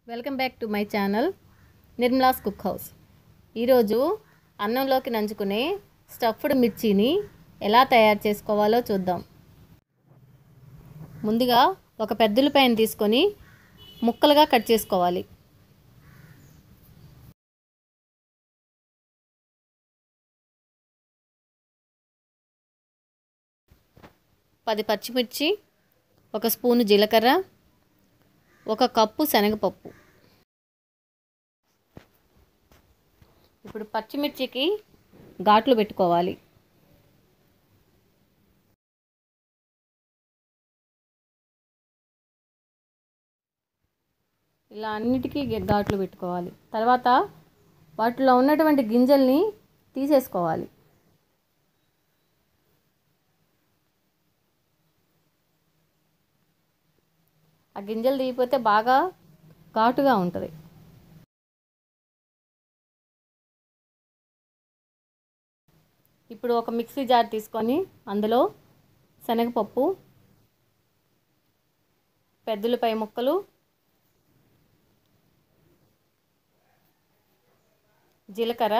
welcome back to my channel Nirmala's cook house ఈరోజు అన్నంలోకి నంచుకునే stuffed మిర్చిని ఎలా తయారు చేసుకోవాలో చూద్దాం ముందుగా ఒక పెద్దలపాయను తీసుకొని ముక్కలుగా కట్ చేసుకోవాలి పది పచ్చిమిర్చి ఒక స్పూను జీలకర్ర ఒక కప్పు శనగపప్పు ఇప్పుడు పచ్చిమిర్చికి ఘాట్లు పెట్టుకోవాలి ఇలా అన్నిటికీ ఘాట్లు పెట్టుకోవాలి తర్వాత వాటిలో ఉన్నటువంటి గింజల్ని తీసేసుకోవాలి ఆ గింజలు తీయపోతే బాగా ఘాటుగా ఉంటుంది ఇప్పుడు ఒక మిక్సీ జార్ తీసుకొని అందులో శనగపప్పు పెద్దలపై ముక్కలు జీలకర్ర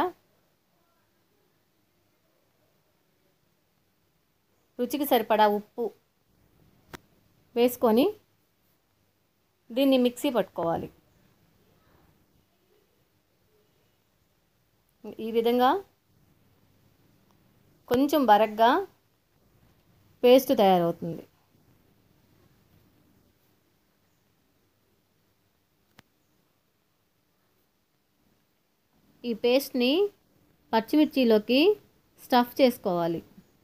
రుచికి సరిపడా ఉప్పు వేసుకొని దీన్ని మిక్సీ పట్టుకోవాలి ఈ విధంగా కొంచెం బరగ్గా పేస్ట్ తయారవుతుంది ఈ పేస్ట్ని పచ్చిమిర్చిలోకి స్టఫ్ చేసుకోవాలి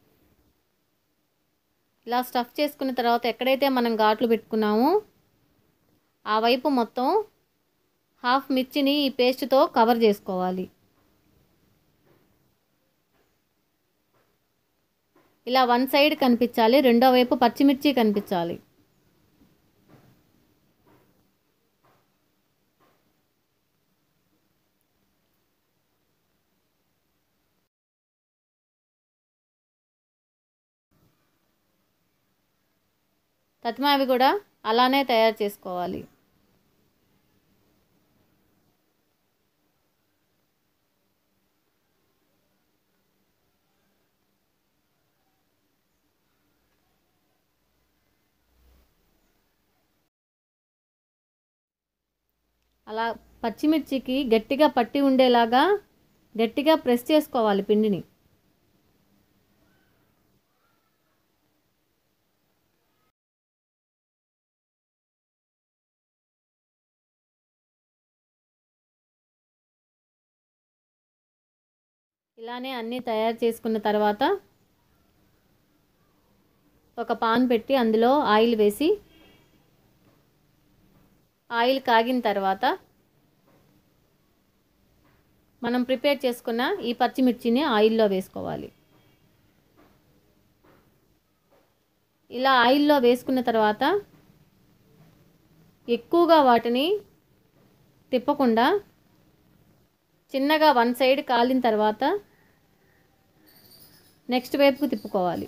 ఇలా స్టఫ్ చేసుకున్న తర్వాత ఎక్కడైతే మనం ఘాట్లు పెట్టుకున్నామో ఆ వైపు మొత్తం హాఫ్ మిర్చిని ఈ పేస్ట్తో కవర్ చేసుకోవాలి ఇలా వన్ సైడ్ కనిపించాలి రెండో వైపు పచ్చిమిర్చి కనిపించాలి తత్మా అవి కూడా అలానే తయారు చేసుకోవాలి అలా పచ్చిమిర్చికి గట్టిగా పట్టి ఉండేలాగా గట్టిగా ప్రెస్ చేసుకోవాలి పిండిని ఇలానే అన్నీ తయారు చేసుకున్న తర్వాత ఒక పాన్ పెట్టి అందులో ఆయిల్ వేసి ఆయిల్ కాగిన తర్వాత మనం ప్రిపేర్ చేసుకున్న ఈ పచ్చిమిర్చిని ఆయిల్లో వేసుకోవాలి ఇలా ఆయిల్లో వేసుకున్న తర్వాత ఎక్కువగా వాటిని తిప్పకుండా చిన్నగా వన్ సైడ్ కాలిన తర్వాత నెక్స్ట్ వైపుకు తిప్పుకోవాలి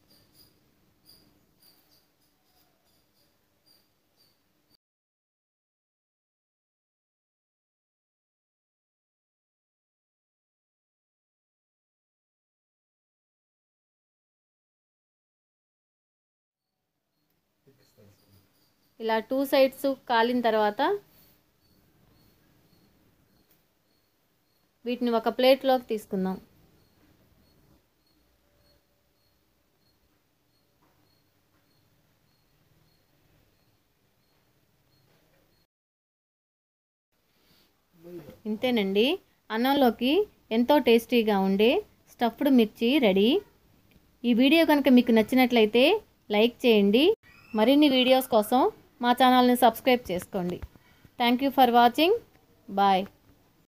ఇలా టూ సైడ్స్ కాలిన తర్వాత వీటిని ఒక ప్లేట్లోకి తీసుకుందాం ఇంతేనండి అన్నంలోకి ఎంతో టేస్టీగా ఉండే స్టఫ్డ్ మిర్చి రెడీ ఈ వీడియో కనుక మీకు నచ్చినట్లయితే లైక్ చేయండి మరిన్ని వీడియోస్ కోసం మా ఛానల్ని సబ్స్క్రైబ్ చేసుకోండి thank you for watching bye